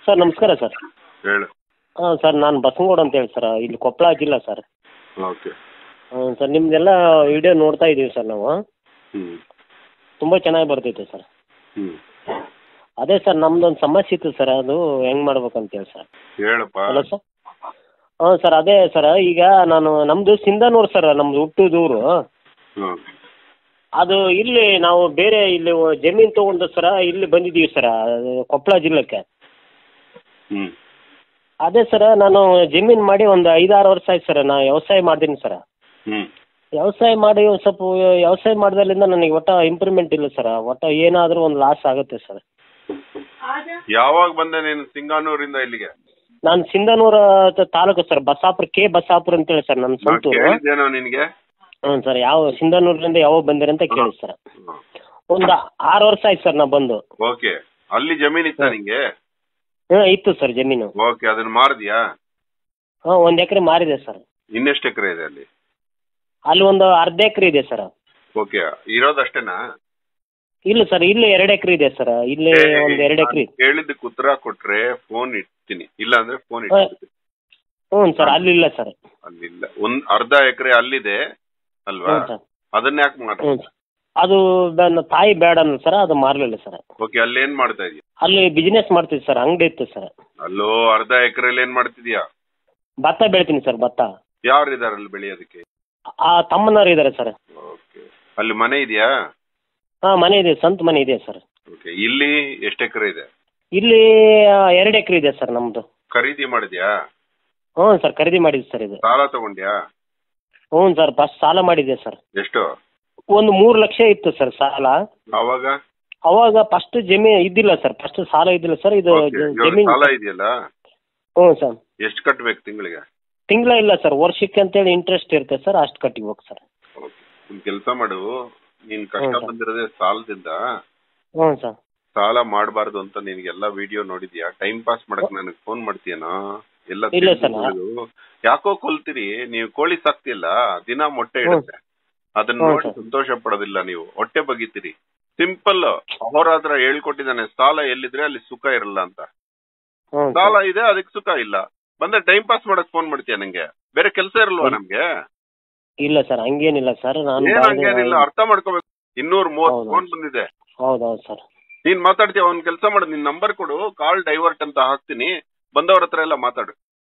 Sir ನಮಸ್ಕಾರ sir ಹೇಳು ಹಾಂ ಸರ್ ನಾನು ಬಸನಗೌಡ ಅಂತ ಹೇಳಿ ಸರ್ ಇಲ್ಲಿ ಕೊಪ್ಪಳ ಜಿಲ್ಲಾ ಸರ್ ಓಕೆ ಹ್ಞೂ ಸರ್ ನಿಮ್ಮದೆಲ್ಲ ವಿಡಿಯೋ ನೋಡ್ತಾ ಇದ್ದೀವಿ ಸರ್ ನಾವು ಹ್ಞೂ ತುಂಬ ಚೆನ್ನಾಗಿ ಬರ್ತೈತೆ ಸರ್ ಹ್ಞೂ ಅದೇ ಸರ್ ನಮ್ದೊಂದು ಸಮಸ್ಯೆ ಇತ್ತು ಸರ್ ಅದು ಹೆಂಗೆ ಮಾಡ್ಬೇಕಂತೇಳಿ ಸರ್ ಹೇಳಪ್ಪ ಹಲೋ ಸರ್ ಹಾಂ ಸರ್ ಅದೇ ಸರ್ ಈಗ ನಾನು ನಮ್ಮದು ಸಿಂಧನೂರು ಸರ್ ನಮ್ಮದು ಹುಟ್ಟುದೂರು ಹ್ಞೂ ಅದು ಇಲ್ಲಿ ನಾವು ಬೇರೆ ಇಲ್ಲಿ ಜಮೀನು ತೊಗೊಂಡು ಸರ ಇಲ್ಲಿ ಬಂದಿದ್ದೀವಿ ಸರ ಅದು ಕೊಪ್ಪಳ ಜಿಲ್ಲೆಗೆ ಹ್ಞೂ ಅದೇ ಸರ ನಾನು ಜಮೀನು ಮಾಡಿ ಒಂದು ಐದಾರು ವರ್ಷ ಆಯ್ತು ಸರ್ ನಾ ವ್ಯವಸಾಯ ಮಾಡ್ತೀನಿ ಸರ್ ಹ್ಞೂ ವ್ಯವಸಾಯ ಮಾಡಿ ಒಂದು ಸ್ವಲ್ಪ ವ್ಯವಸಾಯ ಮಾಡಿದಾಗಲಿಂದ ನನಗೆ ಒಟ್ಟು ಇಂಪ್ರೂವ್ಮೆಂಟ್ ಇಲ್ಲ ಸರ್ ಒಟ್ಟು ಏನಾದರೂ ಒಂದು ಲಾಸ್ ಆಗುತ್ತೆ ಸರ್ ಯಾವಾಗ ಬಂದೆ ನೀನು ಸಿಂಗಾನೂರಿಂದ ಇಲ್ಲಿಗೆ ನಾನು ಸಿಂಧನೂರ ತ- ತಾಲೂಕು ಸರ್ ಬಸಾಪುರ ಕೆ ಬಸಾಪುರ ಅಂತೇಳಿ ಸರ್ ನನ್ನ ನಾ ಸ್ವಂತೂರು ಕೇಳಿದ್ದೇನೋ ನಿನಗೆ ಹ್ಞೂ ಸರ್ ಯಾವ ಸಿಂಧನೂರಿನಿಂದ ಯಾವಾಗ ಬಂದಿರ ಅಂತ ಕೇಳಿ ಸರ್ ಒಂದು ಆರು ವರ್ಷ ಆಯ್ತು ಸರ್ ನಾ ಬಂದು ಓಕೆ ಅಲ್ಲಿ ಜಮೀನ್ ಇತ್ತ ನಿಂಗೆ ಹಾಂ ಇತ್ತು ಸರ್ ಜಮೀನು ಓಕೆ ಅದನ್ನ ಮಾರಿದ್ಯಾ ಹಾಂ ಒಂದು ಎಕರೆ ಮಾರಿದೆ ಸರ್ ಇನ್ನೆಷ್ಟು ಎಕರೆ ಇದೆ ಅಲ್ಲಿ ಅಲ್ಲಿ ಒಂದು ಅರ್ಧ ಎಕರೆ ಇದೆ ಸರ್ ಓಕೆ ಇರೋದಷ್ಟೇನಾ ಇಲ್ಲ ಸರ್ ಇಲ್ಲಿ ಎರಡು ಎಕರೆ ಇದೆ ಸರ್ ಇಲ್ಲಿ ಒಂದು ಎರಡು ಎಕರೆ ನಾನ್ ಕೇಳಿದ್ದಕ್ಕೆ ಉತ್ತರ ಕೊಟ್ರೆ ಫೋನ್ ಇಡ್ತೀನಿ ಇಲ್ಲ ಅಂದ್ರೆ ಫೋನ್ ಹಾ. ಇಡ್ತೀನಿ ಹ್ಞೂ ಸರ್ ಅಲ್ಲಿಲ್ಲ ಸರ್ ಅಲ್ಲಿಲ್ಲ ಒಂದ್ ಅರ್ಧ ಎಕರೆ ಅಲ್ಲಿದೆ ಅಲ್ವಾ ಹ್ಞೂ ಸರ್ ಅದನ್ನ ಯಾಕೆ ಮಾಡ ಹ್ಞೂ ಸರ್ ಅದು ನನ್ನ ತಾಯಿ ಬೇಡ ಅಂದ್ರು ಸರ್ ಅದು ಮಾರಲಿಲ್ಲ ಸರ್ ಓಕೆ ಅಲ್ಲಿ ಏನ್ ಮಾಡ್ತಾ ಇದೀಯ ಅಲ್ಲಿ ಬಿಸ್ನೆಸ್ ಮಾಡ್ತೀವಿ ಸರ್ ಅಂಗಡಿ ಇತ್ತು ಸರ್ ಅಲ್ಲೋ ಅರ್ಧ ಎಕರೆಲಿ ಏನ್ ಮಾಡ್ತಿದ್ಯಾ ಭತ್ತ ಬೆಳಿತೀನಿ ಸರ್ ಭತ್ತ ಯಾರು ಇದಾರೆ ಅಲ್ಲಿ ಬೆಳೆಯೋದಕ್ಕೆ ಆ ತಮ್ಮನವ್ರು ಇದ್ದಾರೆ ಸರ್ ಓಕೆ ಅಲ್ಲಿ ಮನೆ ಇದೆಯಾ ಹಾಂ ಮನೆ ಇದೆ ಸ್ವಂತ ಮನೆ ಇದೆ ಸರ್ ಓಕೆ ಇಲ್ಲಿ ಎಷ್ಟು ಎಕರೆ ಇದೆ ಇಲ್ಲಿ ಎರಡು ಎಕರೆ ಇದೆ ಸರ್ ನಮ್ಮದು ಖರೀದಿ ಮಾಡಿದ್ಯಾ ಹ್ಞೂ ಸರ್ ಖರೀದಿ ಮಾಡಿದ್ದು ಸರ್ ಇದು ಸಾಲ ತಗೊಂಡ್ಯಾ ಹ್ಞೂ ಸರ್ ಫಸ್ಟ್ ಸಾಲ ಮಾಡಿದ್ದೆ ಸರ್ ಎಷ್ಟು ಒಂದು ಮೂರು ಲಕ್ಷ ಇತ್ತು ಸರ್ ಸಾಲ ಅವಾಗ ಅವಾಗ ಫಸ್ಟ್ ಜಮೀನು ಇದ್ದಿಲ್ಲ ಸರ್ ಫಸ್ಟ್ ಸಾಲ ಇದ್ದಿಲ್ಲ ಸರ್ ಇದು Okay, ಜ- ಇವಾಗ ಜಮೀನು ಸಾಲ ಇದೆಯಲ್ಲ ಹ್ಞೂ ಸರ್ ಎಷ್ಟು ಕಟ್ಬೇಕು ತಿಂಗಳಿಗೆ ತಿಂಗಳ ಇಲ್ಲ ಸರ್ ವರ್ಷಕ್ಕೆ ಅಂತೇಳಿ ಇಂಟ್ರೆಸ್ಟ್ ಇರುತ್ತೆ ಸರ್ ಅಷ್ಟು ಕಟ್ಟಿಬೇಕು ಸರ್ ಒಂದು ಕೆಲಸ ಮಾಡು ನೀನ್ ಕಷ್ಟ ಹ್ಮ್, sir. ಬಂದಿರೋದೇ ಸಾಲದಿಂದ ಹ್ಞೂ ಸರ್ ಸಾಲ ಮಾಡಬಾರ್ದು ಅಂತ ನಿನ್ಗೆಲ್ಲ ವಿಡಿಯೋ ನೋಡಿದ್ಯಾ ಟೈಮ್ ಪಾಸ್ ಮಾಡಕ್ ನನಗೆ ಫೋನ್ ಮಾಡ್ತೀಯನೋ ಎಲ್ಲ ಇಲ್ಲ sir. ತಿಳಿದು ಯಾಕೋ ಕೊಲ್ತೀರಿ ನೀವು ಕೋಳಿ ಸಾಕ್ತಿಯಲ್ಲ ದಿನ ಮೊಟ್ಟೆ ಹ್ಮ್. ಇಡುತ್ತೆ ಅದನ್ನ ಹ್ಮ್, ನೋಡಿ sir. ಸಂತೋಷ ಪಡೋದಿಲ್ಲ ನೀವು ಹೊಟ್ಟೆ ಬಗಿತೀರಿ ಸಿಂಪಲ್ ಅವ್ರ ಹತ್ರ ಹೇಳ್ಕೊಟ್ಟಿದ್ದಾನೆ ಸಾಲ ಎಲ್ಲಿದ್ರೆ ಅಲ್ಲಿ ಸುಖ ಇರಲ್ಲ ಅಂತ ಹ್ಞೂ ಸಾಲ ಸರ್ ಇದೆ ಅದಕ್ಕೆ ಸುಖ ಇಲ್ಲ ಬಂದ್ರೆ ಟೈಮ್ ಪಾಸ್ ಮಾಡಕ್ ಫೋನ್ ಮಾಡ್ತೀಯ ನಂಗೆ ಬೇರೆ ಕೆಲಸ ಇರಲ್ವಾ ಹ್ಮ್. ನಮ್ಗೆ ಇಲ್ಲ ಸರ್ ಹಂಗೇನಿಲ್ಲ ಸರ್ ನಾನು ಏನ್ ಹಂಗೇನಿಲ್ಲ ಅರ್ಥ ಮಾಡ್ಕೋಬೇಕು ಇನ್ನೂರ್ ಮೂವತ್ ಹೌದು. ಫೋನ್ ಬಂದಿದೆ ಹೌದು ಹೌದು ಸರ್ ನೀನ್ ಮಾತಾಡ್ತೀಯ ಒಂದ್ ಕೆಲಸ ಮಾಡು ನಿನ್ ನಂಬರ್ ಕೊಡು ಕಾಲ್ ಡೈವರ್ಟ್ ಅಂತ ಹಾಕ್ತೀನಿ ಬಂದವ್ರ ಹತ್ರ ಎಲ್ಲ ಮಾತಾಡು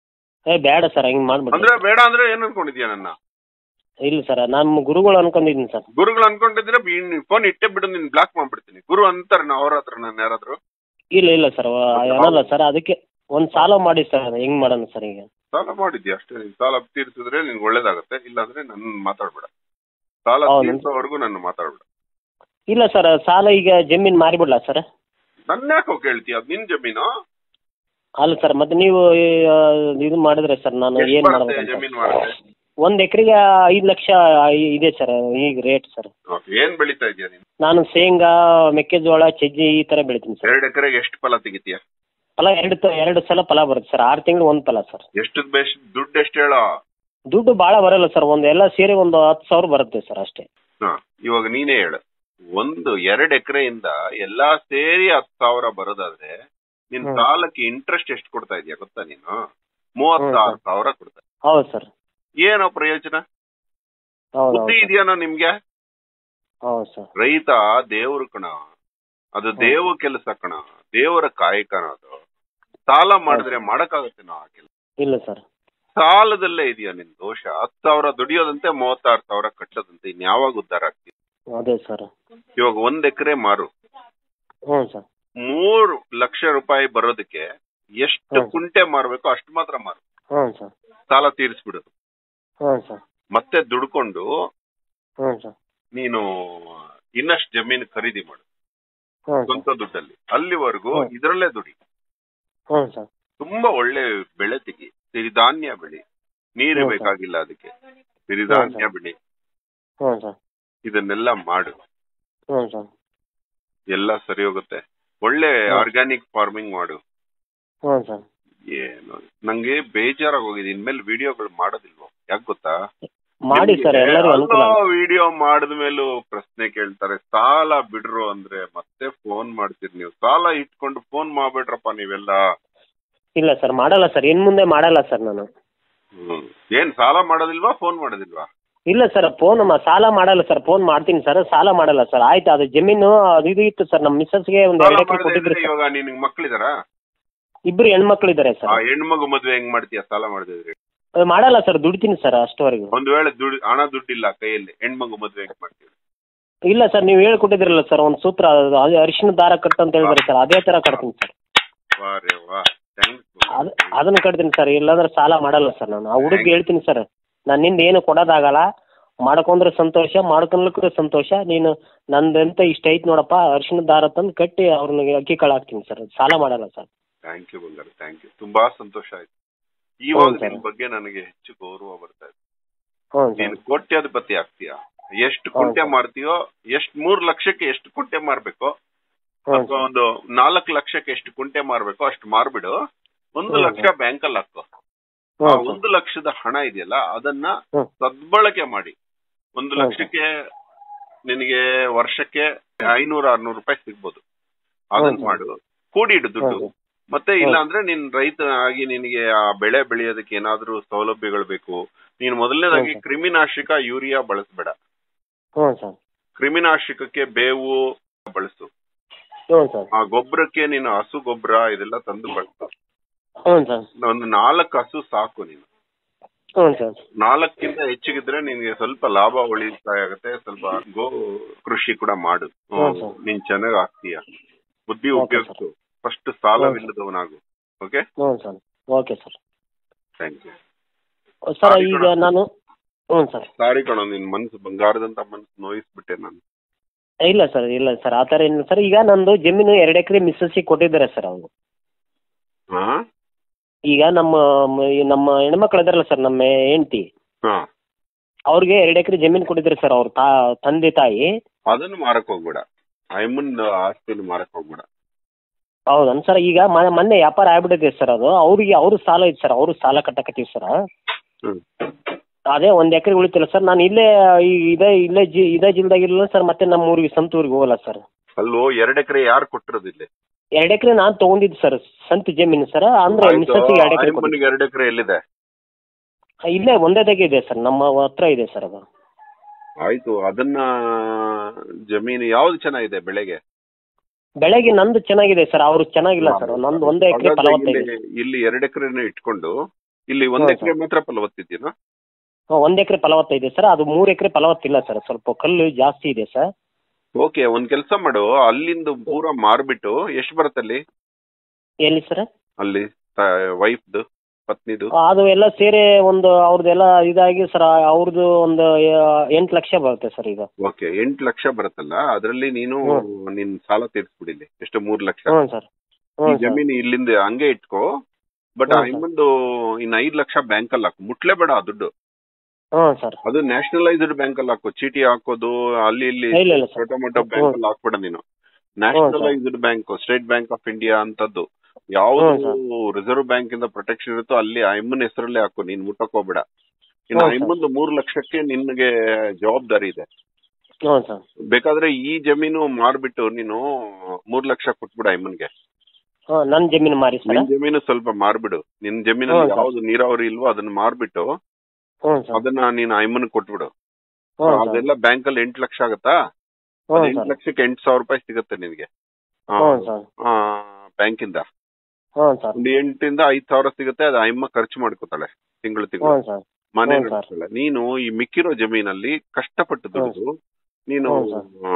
ಏ ಬೇಡ ಸರ್ ಹಂಗೆ ಅಂದ್ರೆ ಮಾಡ್ಬಿಡಿ ಬೇಡ ಅಂದ್ರೆ ಏನ್ ಅನ್ಕೊಂಡಿದ್ಯಾ ನನ್ನ ಇಲ್ಲ ಸರ್ ನಮ್ಮ ಗುರುಗಳು ಅನ್ಕೊಂಡಿದ್ದೀನಿ ಸರ್ ಗುರುಗಳು ಅನ್ಕೊಂಡಿದ್ರೆ ಫೋನ್ ಇಟ್ಟೆ ಬಿಡು ನಿನ್ ಬ್ಲಾಕ್ ಮಾಡ್ಬಿಡ್ತೀನಿ ಗುರು ಅಂತಾರ ಅವ್ರ ಹತ್ರ ನಾನು ಯಾರಾದ್ರು ಇಲ್ಲ ಇಲ್ಲ ಸರ್ ಏನಲ್ಲ ಸರ್ ಅದಕ್ಕೆ ಒಂದು ಸಾಲ ಮಾಡಿ ಸರ್ ಹೆಂಗ್ ಮಾಡೋಣ ಸರ್ ಈಗ ಸಾಲ ಮಾಡಿದ್ಯಾ ಅಷ್ಟೇ ನೀನ್ ಸಾಲ ತೀರ್ಸಿದ್ರೆ ನಿನ್ಗೆ ಒಳ್ಳೇದಾಗತ್ತೆ ಇಲ್ಲಾಂದ್ರೆ ನನ್ನ ಮಾತಾಡ್ಬೇಡ ಸಾಲ ಹೌದು. ತೀರ್ಸೋವರೆಗೂ ನನ್ನ ಮಾತಾಡ್ಬೇಡ ಇಲ್ಲ ಸರ್ ಸಾಲ ಈಗ ಜಮೀನು ಮಾರಿಬಿಡ್ಲಾ ಸರ್ ನನ್ನ ಯಾಕೋ ಕೇಳ್ತೀಯ ಅದ್ ನಿನ್ ಜಮೀನು ಅಲ್ಲ ಸರ್ ಮತ್ತೆ ನೀವು ಆ, ಇದು ಮಾಡಿದ್ರೆ ಸರ್ ನಾನು ಎಷ್ಟ್ ಏನು ಬರುತ್ತೆ ಮಾಡ್ಬೇಕು ಜಮೀನ್ ಮಾರುತ್ತೆ ಒಂದು ಎಕರೆಗೆ ಐದು ಲಕ್ಷ ಐ- ಇದೆ ಸರ್ ಈಗ ರೇಟ್ ಸರ್ Okay, ಏನ್ ಬೆಳಿತಾ ಇದೀಯ ನೀನು ನಾನು ಶೇಂಗಾ ಮೆಕ್ಕೆಜೋಳ ಸಜ್ಜಿ ಈ ಥರ ಬೆಳಿತೀನಿ ಸರ್ ಎರಡ್ ಎಕರೆಗೆ ಎಷ್ಟು ಫಲ ತೆಗಿತೀಯ ಫಲ ಎರಡು ತ- ಎರಡು ಸಲ ಫಲ ಬರುತ್ತೆ ಸರ್ ಆರು ತಿಂಗಳು ಒಂದು ಫಲ ಸರ್ ಎಷ್ಟು ಬೇಸ್ ದುಡ್ಡು ಎಷ್ಟು ಹೇಳೋ ದುಡ್ಡು ಭಾಳ ಬರಲ್ಲ ಸರ್ ಒಂದು ಎಲ್ಲ ಸೇರಿ ಒಂದು ಹತ್ತು ಸಾವಿರ ಬರುತ್ತೆ ಸರ್ ಅಷ್ಟೇ ಹಾ ಇವಾಗ ನೀನೇ ಹೇಳು ಒಂದು ಎರಡ್ ಎಕರೆಯಿಂದ ಎಲ್ಲಾ ಸೇರಿ ಹತ್ತು ಸಾವಿರ ಬರೋದಾದ್ರೆ ನಿನ್ ಹ್ಮ್. ಸಾಲಕ್ಕೆ ಇಂಟ್ರೆಸ್ಟ್ ಎಷ್ಟು ಕೊಡ್ತಾ ಇದೀಯ ಗೊತ್ತಾ ನೀನು ಮೂವತ್ತಾರು ಹ್ಮ್. ಸಾವಿರ ಕೊಡ್ತಾ ಹೌದು ಸರ್ ಏನೋ ಪ್ರಯೋಜನ ಹೌದು ಬುದ್ಧಿ ಹೌದು ಇದೆಯಾನೋ ನಿಮ್ಗೆ ಹೌದು ಸರ್ ರೈತ ದೇವ್ರ ಕಣ ಅದು ಹ್ಮ್. ದೇವ ಕೆಲಸ ಕಣ ದೇವರ ಕಾಯಕನ ಅದು ಸಾಲ ಮಾಡಿದ್ರೆ ಮಾಡಕ್ಕಾಗತ್ತೇನೋ ಆ ಕೆಲಸ ಇಲ್ಲ ಸರ್ ಸಾಲದಲ್ಲೇ ಇದೆಯಾ ನಿನ್ ದೋಷ ಹತ್ತು ಸಾವಿರ ದುಡಿಯೋದಂತೆ ಮೂವತ್ತಾರು ಸಾವಿರ ಕಟ್ಟೋದಂತೆ ಇನ್ ಯಾವಾಗ ಉದ್ಧಾರ ಆಗ್ತೀವಿ ಅದೇ ಸರ್ ಇವಾಗ ಒಂದ್ ಎಕರೆ ಮಾರು ಹ್ಞೂ ಸರ್ ಮೂರು ಲಕ್ಷ ರೂಪಾಯಿ ಬರೋದಕ್ಕೆ ಎಷ್ಟು ಹ್ಮ್. ಕುಂಟೆ ಮಾರ್ಬೇಕು ಅಷ್ಟು ಮಾತ್ರ ಮಾರು ಹ್ಞೂ ಸರ್ ಸಾಲ ತೀರಿಸ್ಬಿಡು ಹ್ಞೂ ಸರ್ ಮತ್ತೆ ದುಡ್ಕೊಂಡು ಹ್ಞೂ ಸರ್ ನೀನು ಇನ್ನಷ್ಟು ಜಮೀನು ಖರೀದಿ ಮಾಡು ಹ್ಞೂ ಸರ್ ಸ್ವಂತ ದುಡ್ಡಲ್ಲಿ ಅಲ್ಲಿವರೆಗೂ ಹ್ಮ್. ಇದರಲ್ಲೇ ದುಡಿ ಹ್ಞೂ ಸರ್ ತುಂಬಾ ಒಳ್ಳೆ ಬೆಳೆ ತೆಗಿ ಸಿರಿಧಾನ್ಯ ಬೆಳಿ ನೀರು ಹ್ಮ್, ಸರ್. ಬೇಕಾಗಿಲ್ಲ ಅದಕ್ಕೆ ಸಿರಿಧಾನ್ಯ ಹ್ಮ್, ಬೆಳಿ ಹ್ಞೂ ಸರ್ ಇದನ್ನೆಲ್ಲ ಮಾಡು ಹ್ಞೂ ಸರ್ ಎಲ್ಲ ಸರಿ ಹೋಗುತ್ತೆ ಒಳ್ಳೆ ಹ್ಮ್. ಆರ್ಗ್ಯಾನಿಕ್ ಫಾರ್ಮಿಂಗ್ ಮಾಡು ಹ್ಞೂ ಸರ್ ಏನು ನಂಗೆ ಬೇಜಾರಾಗಿ ಹೋಗಿದೆ ಇನ್ಮೇಲೆ ವಿಡಿಯೋಗಳು ಮಾಡೋದಿಲ್ವೋ ಯಾಕೆ ಗೊತ್ತಾ ಮಾಡಿ ಸರ್ ಎಲ್ಲರಿಗೂ ಅನುಕೂಲ ಆಗುತ್ತೆ. ವಿಡಿಯೋ ಮಾಡಿದ ಮೇಲೂ ಪ್ರಶ್ನೆ ಕೇಳ್ತಾರೆ ಸಾಲ ಬಿಡ್ರು ಅಂದ್ರೆ ಮತ್ತೆ ಫೋನ್ ಮಾಡ್ತೀರಿ ನೀವು ಸಾಲ ಇಟ್ಕೊಂಡು ಫೋನ್ ಮಾಡ್ಬೇಡ್ರಪ್ಪ ನೀವೆಲ್ಲ ಇಲ್ಲ ಸರ್ ಮಾಡಲ್ಲ ಸರ್ ಇನ್ನು ಮುಂದೆ ಮಾಡಲ್ಲ ಸರ್ ನಾನು ಹ್ಮ್ ಏನ್ ಸಾಲ ಮಾಡೋದಿಲ್ವಾ ಫೋನ್ ಮಾಡೋದಿಲ್ವಾ ಇಲ್ಲ ಸರ್ ಫೋನ್ ಸಾಲ ಮಾಡಲ್ಲ ಸರ್ ಫೋನ್ ಮಾಡ್ತೀನಿ ಸರ್ ಸಾಲ ಮಾಡಲ್ಲ ಸರ್ ಆಯ್ತು ಅದು ಜಮೀನು ಅದು ಇದು ಇತ್ತು ಸರ್ ನಮ್ಮ ಮಿಸ್ಸಸ್ಗೆ ಒಂದು ಸಾಲ ಎರಡು ಎಕರೆ ಮಾಡದೆ ಕೊಟ್ಟಿದ್ರು ಇದ್ರೆ ಸರ್ ಇವಾಗ ನಿನಗೆ ಮಕ್ಳಿದಾರಾ ಇಬ್ರು ಹೆಣ್ಮಕ್ಳು ಇದ್ದಾರೆ ಆ ಸರ್ ಹೆಣ್ಮಗು ಮದ್ವೆ ಹೆಂಗ್ ಮಾಡ್ತೀಯ ಸಾಲ ಮಾಡದಿದ್ರೆ ಅದು ಮಾಡಲ್ಲ ಸರ್ ದುಡಿತೀನಿ ಸರ್ ಅಷ್ಟವರೆಗೂ ಒಂದ್ ವೇಳೆ ದುಡ್ಡು ಹಣ ದುಡ್ಡಿಲ್ಲ ಕೈಯಲ್ಲಿ ಹೆಣ್ಮಗು ಮದ್ವೆ ಹೆಂಗ್ ಮಾಡ್ತೀವಿ ಇಲ್ಲ ಸರ್ ನೀವು ಹೇಳ್ಕೊಟ್ಟಿದ್ರಲ್ಲ ಸರ್ ಒಂದು ಸೂತ್ರ ಅದು ಅದು ಅರಿಶಿನ ದಾರ ಕಟ್ಟು ಅಂತ ಹೇಳಿದ್ರೆ ಸರ್ ಅದೇ ಥರ ಕಟ್ತೀನಿ ಸರ್ ವಾ ರೇ ವಾ ಥ್ಯಾಂಕ್ಸ್ ಅದು ಅದನ್ನು ಕಟ್ತೀನಿ ಸರ್ ಇಲ್ಲಾಂದ್ರೆ ಸಾಲ ಮಾಡಲ್ಲ ಸರ್ ನಾನು ಆ ಹುಡುಗಿ ಹೇಳ್ತೀನಿ ಸರ್ ನನ್ನಿಂದ ಏನು ಕೊಡೋದಾಗಲ್ಲ ಮಾಡ್ಕೊಂಡ್ರೆ ಸಂತೋಷ ಮಾಡ್ಕೊಳ್ಲಿಕ್ಕೂ ಸಂತೋಷ ನೀನು ನಂದಂತ ಇಷ್ಟ ಐತೆ ನೋಡಪ್ಪ ಅರಿಶಿನ ದಾರ ತಂದು ಕಟ್ಟಿ ಅವ್ರನ್ನ ಅಕ್ಕಿ ಕಾಳು ಹಾಕ್ತೀನಿ ಸರ್ ಸಾಲ ಮಾಡಲ್ಲ ಸರ್ ಥ್ಯಾಂಕ್ ಯು ಬಂಗಾರ ಥ್ಯಾಂಕ್ ಯು ತುಂಬಾ ಸಂತೋಷ ಆಯ್ತು ಇವಾಗ ಹೌದು ಸರ್. ನಿನ್ ಬಗ್ಗೆ ನನಗೆ ಹೆಚ್ಚು ಗೌರವ ಬರ್ತಾ ಇದೆ ಹ್ಞೂ ನೀನು ಸರ್ ಕೋಟ್ಯಾಧಿಪತಿ ಆಗ್ತೀಯ ಎಷ್ಟು ಹೌದು ಕುಂಟೆ ಸರ್. ಮಾರ್ತೀಯೋ ಎಷ್ಟು ಮೂರ್ ಲಕ್ಷಕ್ಕೆ ಎಷ್ಟು ಕುಂಟೆ ಮಾರ್ಬೇಕೋ ಹ್ಞೂ ಅಥವಾ ಒಂದು ನಾಲ್ಕು ಲಕ್ಷಕ್ಕೆ ಎಷ್ಟು ಕುಂಟೆ ಮಾರ್ಬೇಕೋ ಅಷ್ಟು ಮಾರ್ಬಿಡು ಒಂದು ಹ್ಮ್ ಲಕ್ಷ ಬ್ಯಾಂಕಲ್ಲಿ ಹಾಕೋ ಹ್ಞೂ ಆ ಸರ್ ಒಂದು ಲಕ್ಷದ ಹಣ ಇದೆಯಲ್ಲ ಅದನ್ನ ಹ್ಮ್. ಸದ್ಬಳಕೆ ಮಾಡಿ ಒಂದು ಹೌದು. ಲಕ್ಷಕ್ಕೆ ನಿನಗೆ ವರ್ಷಕ್ಕೆ ಐನೂರ ಆರ್ನೂರು ರೂಪಾಯಿ ಸಿಗ್ಬೋದು ಅದನ್ನ ಹೌದು. ಮಾಡು ಕೂಡಿಡು ದುಡ್ಡು ಹೌದು. ಮತ್ತೆ ಇಲ್ಲ ಹೌದು. ಅಂದ್ರೆ ನೀನ್ ರೈತ ಆಗಿ ನಿನಗೆ ಆ ಬೆಳೆ ಬೆಳೆಯೋದಕ್ಕೆ ಏನಾದ್ರೂ ಸೌಲಭ್ಯಗಳು ಬೇಕು ನೀನು ಮೊದಲನೇದಾಗಿ ಹೌದು. ಕ್ರಿಮಿನಾಶಕ ಯೂರಿಯಾ ಬಳಸಬೇಡ ಹ್ಞೂ ಸರ್ ಕ್ರಿಮಿನಾಶಕಕ್ಕೆ ಬೇವು ಬಳಸು ಹ್ಞೂ ಸರ್ ಆ ಗೊಬ್ಬರಕ್ಕೆ ನೀನು ಹಸು ಗೊಬ್ಬರ ಇದೆಲ್ಲ ತಂದು ಬಳಸು ಹ್ಞೂ ಸರ್ ಒಂದು ನಾಲ್ಕು ಹಸು ಸಾಕು ನೀನು ಹ್ಞೂ ಸರ್ ನಾಲ್ಕಿಂತ ಹೆಚ್ಚಿಗಿದ್ರೆ ನಿನ್ಗೆ ಸ್ವಲ್ಪ ಲಾಭ ಉಳಿತಾಯ ಆಗುತ್ತೆ ಸ್ವಲ್ಪ ಗೋ ಕೃಷಿ ಕೂಡ ಮಾಡು ಹ್ಮ್ ಸರ್. ನೀನ್ ಚೆನ್ನಾಗ್ ಆಗ್ತೀಯ ಬುದ್ಧಿ ಓಕೆ ಉಪಯೋಗಿಸು ಫಸ್ಟ್ ಸಾಲವಿಲ್ಲದವನಾಗು ಓಕೆ ಹ್ಞೂ sir okay sir thank you sir sorry ಈಗ ಕಣೋ. ನಾನು ಹ್ಞೂ ಸರ್ ಸಾರಿ ಕಣೋ ನಿನ್ ಮನ್ಸು ಬಂಗಾರದಂತ ಮನ್ಸು ನೋಯಿಸ್ಬಿಟ್ಟೆ ನಾನು ಇಲ್ಲ ಸರ್ ಇಲ್ಲ ಸರ್ ಆ ಥರ ಏನಿಲ್ಲ ಸರ್ ಈಗ ನಂದು ಜಮೀನು ಎರಡು ಎಕರೆ ಮಿಸ್ಸಸ್ಸಿಗೆ ಕೊಟ್ಟಿದ್ದಾರೆ ಸರ್ ಅವರು ಹಾ ಈಗ ನಮ್ಮ ಮ- ಈ ನಮ್ಮ ಹೆಣ್ಮಕ್ಳು ಇದಾರಲ್ಲ ಸರ್ ನಮ್ಮ ಹೆಂಡತಿ ಹಾ ಅವ್ರಿಗೆ ಎರಡು ಎಕರೆ ಜಮೀನು ಕೊಟ್ಟಿದ್ದಾರೆ ಸರ್ ಅವ್ರ ತಾ ತಂದೆ ತಾಯಿ ಅದನ್ನು ಮಾರಕ್ ಹೋಗ್ಬೇಡ ಐಮನ್ ಆಸ್ತಿನ ಮಾರಕ್ ಹೋಗ್ಬೇಡ ಹೌದನ್ ಸರ್ ಈಗ ಮ- ಮೊನ್ನೆ ವ್ಯಾಪಾರ ಆಗ್ಬಿಟ್ಟಿದೆ ಸರ್ ಅದು ಅವ್ರಿಗೆ ಅವರು ಸಾಲ ಐತೆ ಸರ್ ಅವರು ಸಾಲ ಕಟ್ಟಕತ್ತೀವಿ ಸರ್ ಹ್ಮ್ ಅದೇ ಒಂದು ಎಕರೆ ಉಳಿತಿಲ್ಲ ಸರ್ ನಾನು ಇಲ್ಲೇ ಈ ಇದೇ ಇಲ್ಲೇ ಜಿ ಇದೇ ಜಿಲ್ದಾಗಿರಲಿಲ್ಲ ಸರ್ ಮತ್ತೆ ನಮ್ಮ ಊರಿಗೆ ಸ್ವಂತ ಊರಿಗೆ ಹೋಗಲ್ಲ ಸರ್ ಅಲ್ಲೋ ಎರಡ್ ಎಕರೆ ಯಾರು ಕೊಟ್ಟಿರೋದು ಇಲ್ಲಿ ಎರಡು ಎಕರೆ ನಾನು ತೊಗೊಂಡಿದ್ದು ಸರ್ ಸ್ವಂತ ಜಮೀನು ಸರ್ ಅಂದ್ರೆ ಮಿಸ್ಸಸ್ಸಿಗೆ ಎರಡು ಎಕರೆ ಕೊಟ್ಟಿದ್ದು ಐಮನ್ಗೆ ಎರಡ್ ಎಕರೆ ಎಲ್ಲಿದೆ ಇಲ್ಲೇ ಒಂದೇದಾಗೆ ಇದೆ ಸರ್ ನಮ್ಮ ಹತ್ರ ಇದೆ ಸರ್ ಅದು ಆಯ್ತು ಅದನ್ನ ಜಮೀನು ಯಾವ್ದು ಚೆನ್ನಾಗಿದೆ ಬೆಳೆಗೆ ಬೆಳೆಗೆ ನಂದು ಚೆನ್ನಾಗಿದೆ ಸರ್ ಅವ್ರು ಚೆನ್ನಾಗಿಲ್ಲ ಸರ್ ನಂದು ಒಂದೇ ಎಕರೆ ಹಾಗಾದ್ರೆ ಫಲವತ್ತೈದೆ ಇಲ್ಲಿ- ಇಲ್ಲಿ ಎರಡ್ ಎಕರೆನ ಇಟ್ಕೊಂಡು ಇಲ್ಲಿ ಒಂದ್ ಹೌದು ಎಕರೆ ಮಾತ್ರ ಫಲವತ್ತಿದ್ದೀನಾ ಹ್ಮ್, ಒಂದ್ ಎಕರೆ ಫಲವತ್ತೈದೆ ಸರ್ ಅದು ಮೂರು ಎಕರೆ ಫಲವತ್ತಿಲ್ಲ ಸರ್ ಸ್ವಲ್ಪ ಕಲ್ಲು ಜಾಸ್ತಿ ಇದೆ ಸರ್ ಓಕೆ ಒಂದ್ ಕೆಲಸ ಮಾಡು ಅಲ್ಲಿಂದ ಪೂರ ಮಾರ್ಬಿಟ್ಟು ಎಷ್ಟು ಬರುತ್ತಲ್ಲಿ ಎಲ್ಲಿ ಸರ್ ಅಲ್ಲಿ ವೈಫ್ದು ಪತ್ನಿದು ಅದು ಎಲ್ಲ ಸೇರಿ ಒಂದು ಅವ್ರದ್ದೆಲ್ಲ ಇದಾಗಿ ಸರ್ ಅವ್ರದ್ದು ಒಂದು ಎಂಟು ಲಕ್ಷ ಬರುತ್ತೆ ಸರ್ ಈಗ ಓಕೆ ಎಂಟ್ ಲಕ್ಷ ಬರುತ್ತಲ್ಲ ಅದ್ರಲ್ಲಿ ನೀನು ಹ್ಮ್. ನಿನ್ ಸಾಲ ತೀರ್ಸ್ಬಿಡಿಲಿ ಎಷ್ಟು ಮೂರ್ ಲಕ್ಷ ಹ್ಞೂ ಸರ್ ಈ ಹ್ಞೂ ಸರ್ ಜಮೀನು ಇಲ್ಲಿಂದ ಹಂಗೆ ಇಟ್ಕೋ ಬಟ್ ಹ್ಮ್, sir. ಇನ್ನೊಂದು ಇನ್ ಐದ್ ಲಕ್ಷ ಬ್ಯಾಂಕ್ ಅಲ್ಲಿ ಹಾಕು ಮುಟ್ಲೇಬೇಡ ಆ ದುಡ್ಡು ಹ್ಞೂ ಸರ್ ಅದು ನ್ಯಾಷನಲೈಸ್ಡ್ ಬ್ಯಾಂಕ್ ಅಲ್ಲಿ ಹಾಕು ಚೀಟಿ ಹಾಕೋದು ಅಲ್ಲಿ ಇಲ್ಲಿ ಇಲ್ಲ ಇಲ್ಲ ಸರ್ छोटा मोटा ಬ್ಯಾಂಕ್ ಅಲ್ಲಿ ಹಾಕ್ಬೇಡ ನೀನು nationalised bank state bank of India ಅಂತದ್ದು ಯಾವ್ದು ರಿಸರ್ವ್ ಬ್ಯಾಂಕ್ ಇಂದ ಪ್ರೊಟೆಕ್ಷನ್ ಇರುತ್ತೋ ಅಲ್ಲಿ ಐಮನ್ ಹೆಸರಲ್ಲೇ ಹಾಕು ನೀನ್ ಮುಟ್ಟಕ್ ಹೋಗ್ಬೇಡ ಇನ್ನು ಹ್ಮ್, sir. ಐಮನ್ ಮೂರ್ ಲಕ್ಷಕ್ಕೆ ನಿನ್ಗೆ ಜವಾಬ್ದಾರಿ ಇದೆ ಹ್ಞೂ ಸರ್ ಬೇಕಾದ್ರೆ ಈ ಜಮೀನು ಮಾರ್ಬಿಟ್ಟು ನೀನು ಮೂರ್ ಲಕ್ಷ ಕೊಟ್ಬಿಡ ಐಮನ್ಗೆ ಹಾಂ ನನ್ನ ಜಮೀನು ಮಾರಿ ಸರ್ ನಿನ್ ಜಮೀನು ಸ್ವಲ್ಪ ಮಾರ್ಬಿಡು ನಿನ್ ಜಮೀನಲ್ಲಿ ಹ್ಮ್, sir. ಯಾವ್ದು ನೀರಾವರಿ ಇಲ್ವೋ ಅದನ್ನ ಮಾರ್ಬಿಟ್ಟು ಹ್ಞೂ ಸರ್ ಅದನ್ನ ನೀನ್ ಐಮನ್ ಕೊಟ್ಬಿಡು ಹ್ಞೂ ಸರ್ ಅದೆಲ್ಲ ಬ್ಯಾಂಕ್ ಅಲ್ಲಿ ಎಂಟ್ ಲಕ್ಷ ಆಗತ್ತಾ ಹ್ಞೂ ಎಂಟ್ ಸರ್ ಲಕ್ಷಕ್ಕೆ ಎಂಟ್ ಸಾವಿರ ರೂಪಾಯಿ ಸಿಗುತ್ತೆ ನಿನ್ಗೆ ಹ್ಞೂ ಸರ್ ಬ್ಯಾಂಕಿಂದ ಹ್ಞೂ ಸರ್ ಒಂದು ಎಂಟಿಂದ ಐದ್ ಸಾವಿರ ಸಿಗುತ್ತೆ ಅದು ಅಮ್ಮ ಖರ್ಚು ಮಾಡ್ಕೋತಾಳೆ ತಿಂಗಳು ತಿಂಗಳು ಹ್ಞೂ ಸರ್ ಮನೆ ಹ್ಮ್, sir. ನಡೆಸ್ತಾಳೆ ನೀನು ಈ ಮಿಕ್ಕಿರೋ ಜಮೀನಲ್ಲಿ ಕಷ್ಟಪಟ್ಟು ದುಡಿದು ನೀನು ಹ್ಮ್, sir. ಆ,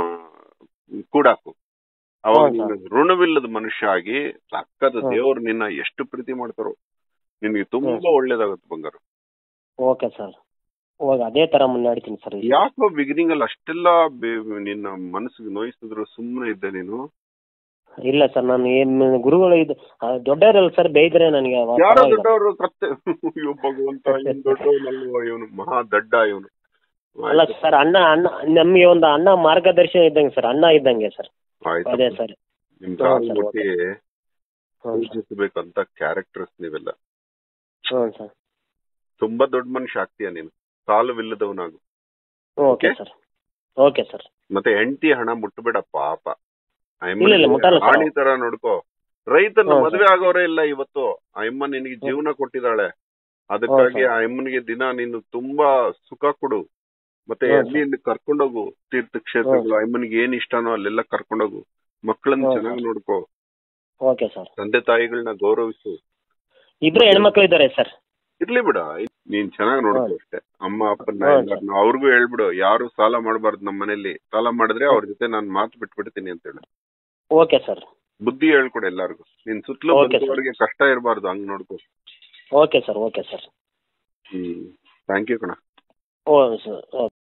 ಕೂಡಾಕು ಅವಾಗ ಹ್ಮ್, sir. ನೀನು ಋಣವಿಲ್ಲದ ಮನುಷ್ಯ ಆಗಿ ಸಕ್ಕದ ಹ್ಮ್. ದೇವ್ರು ನಿನ್ನ ಎಷ್ಟು ಪ್ರೀತಿ ಮಾಡ್ತಾರೋ ನಿನ್ಗೆ ತುಂಬಾ ಹ್ಮ್. ಒಳ್ಳೇದಾಗುತ್ತೆ ಬಂಗಾರ ಓಕೆ ಸರ್ ಹೋಗಿ ಅದೇ ಥರ ಮುನ್ನಡಿತೀನಿ ಸರ್ ಈಗ. ಯಾಕೋ ಬಿಗಿನಿಂಗ್ ಅಲ್ಲಿ ಅಷ್ಟೆಲ್ಲ ಬೆ- ನಿನ್ನ ಮನಸ್ಸಿಗೆ ನೋಯಿಸಿದ್ರು ಸುಮ್ಮನೆ ಇದ್ದೆ ನೀನು ಇಲ್ಲ ಸರ್ ನಾನು ಏನು ಗುರುಗಳು ಇದು ಆ, ದೊಡ್ಡವರಲ್ಲ ಸರ್ ಬೇಯ್ದ್ರೆ ನನಗೆ ಅವ- ಯಾರೋ ಪರವಾಗಿಲ್ಲ. ದೊಡ್ಡವರು ಕತ್ತೆ ಅಯ್ಯೋ ಭಗವಂತ ಇವ್ನು ದೊಡ್ಡವನಲ್ವ ಇವನು ಮಹಾ ದಡ್ಡ ಇವನು ಅಲ್ಲ ಸರ್ ಅಣ್ಣ ಅಣ್ಣ ನಮಗೆ ಒಂದು ಅಣ್ಣ ಮಾರ್ಗದರ್ಶನ ಇದ್ದಂಗೆ ಸರ್ ಅಣ್ಣ ಇದ್ದಂಗೆ ಸರ್ ಆಯ್ತು ಅದೇ ಸರ್ ನಿಮ್ ಹ್ಮ್, ಕಾಲ್ sir, ಒಟ್ಟಿಗೆ ಹ್ಞೂ ಸರ್ ಪೂಜಿಸಬೇಕಂತ ಕ್ಯಾರೆಕ್ಟರ್ಸ್ ನೀವೆಲ್ಲ ಹ್ಞೂ ಸರ್ ತುಂಬಾ ದೊಡ್ಡ ಮನುಷ್ಯ ಆಗ್ತೀಯ ನೀನು ಸಾಲವಿಲ್ಲದವನಾಗು okay Okay? Sir okay sir ಮತ್ತೆ ಹೆಂಡತಿ ಹಣ ಮುಟ್ಟಬೇಡ ಪಾಪ ಇಲ್ಲ, ಇಲ್ಲ, ಮುಟ್ಟಲ್ಲ sir. ರಾಣಿ ತರ ನೋಡ್ಕೋ ರೈತನ ಹ್ಮ್, ಮದುವೆ ಆಗೋರೇ ಇಲ್ಲ ಇವತ್ತು ಆ ಅಮ್ಮ ನಿನಗೆ ಜೀವನ ಕೊಟ್ಟಿದ್ದಾಳೆ ಅದಕ್ಕಾಗಿ ಹ್ಮ್, ಆ ಅಮ್ಮನಿಗೆ ದಿನ ನೀನು ತುಂಬಾ ಸುಖ ಕೊಡು ಮತ್ತೆ ಹ್ಮ್, ಅಲ್ಲಿ ಇಲ್ಲಿ ಕರ್ಕೊಂಡೋಗು ತೀರ್ಥ ಕ್ಷೇತ್ರಗಳು ಆ ಅಮ್ಮನಿಗೆ ಏನ್ ಇಷ್ಟನೋ ಅಲ್ಲೆಲ್ಲ ಕರ್ಕೊಂಡೋಗು ಮಕ್ಕಳನ್ನ ಹ್ಮ್, ಚೆನ್ನಾಗಿ ನೋಡ್ಕೋ ಓಕೆ ಸರ್ ತಂದೆ ತಾಯಿಗಳನ್ನ ಗೌರವಿಸು ಇಬ್ರು ಹೆಣ್ಮಕ್ಳು ಇದ್ದಾರೆ ಸರ್ ಇರ್ಲಿ ಬಿಡ ನೀನ್ ಚೆನ್ನಾಗಿ ನೋಡ್ಕೋ ಹ್ಮ್. ಅಷ್ಟೇ ಅಮ್ಮ ಅಪ್ಪನ ಹ್ಮ್, ಎಲ್ಲಾರ್ನೂ ಅವ್ರಿಗೂ ಹೇಳ್ಬಿಡು ಯಾರು ಸಾಲ ಮಾಡಬಾರ್ದು ನಮ್ಮ ಮನೇಲಿ ಸಾಲ ಮಾಡಿದ್ರೆ ಅವ್ರ ಜೊತೆ ನಾನ್ ಮಾತು ಬಿಟ್ಬಿಡ್ತೀನಿ ಅಂತ ಹೇಳು ಓಕೆ ಸರ್ ಬುದ್ಧಿ ಹೇಳ್ಕೊಡು ಎಲ್ಲಾರ್ಗು ನಿನ್ ಸುತ್ತಲೂ Okay, sir. ಬಂದವರಿಗೆ ಕಷ್ಟ ಇರಬಾರ್ದು ಹಂಗ್ ನೋಡ್ಕೋ okay sir okay sir hmm thank you ಕಣ ಓ ಸರ್ ಓಕೆ